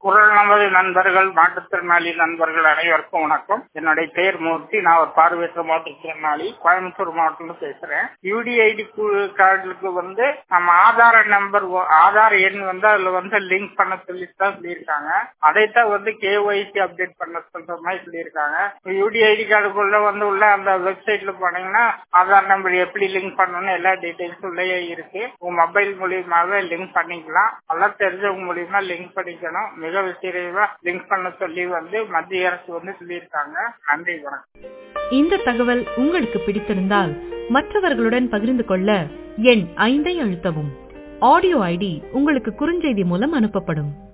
குரல் நமது நண்பர்கள் மாற்றுத்திறனாளி நண்பர்கள் அனைவருக்கும் வணக்கம் என்னுடைய பெயர் மூர்த்தி நான் ஒரு பார்வையற்ற மாற்றுத்திறனாளி கோயம்புத்தூர் மாவட்டத்துல பேசுறேன் யூடிஐடி கார்டுக்கு வந்து நம்ம ஆதார நம்பர் ஆதார் எண் வந்து அதுல வந்து லிங்க் பண்ண சொல்லி தான் சொல்லியிருக்காங்க அதைத்தான் வந்து கேஒய்சி அப்டேட் பண்ண சொல்ற மாதிரி சொல்லியிருக்காங்க யூடிஐடி கார்டுக்குள்ள வந்து உள்ள அந்த வெப்சைட்ல போனீங்கன்னா ஆதார் நம்பர் எப்படி லிங்க் பண்ணணும்னு எல்லா டீடைல்ஸும் உள்ளே இருக்கு உங்க மொபைல் மூலியமாவே லிங்க் பண்ணிக்கலாம் எல்லாம் தெரிஞ்சவங்க மூலியமா லிங்க் பண்ணிக்கணும் மிக விரைவா லிங்க் பண்ண சொல்லி வந்து மத்திய அரசு வந்து சொல்லியிருக்காங்க நன்றி வணக்கம் இந்த தகவல் உங்களுக்கு பிடித்திருந்தால் மற்றவர்களுடன் பகிர்ந்து கொள்ள எண் ஐந்தை அழுத்தவும் ஆடியோ ஐடி உங்களுக்கு குறுஞ்செய்தி மூலம் அனுப்பப்படும்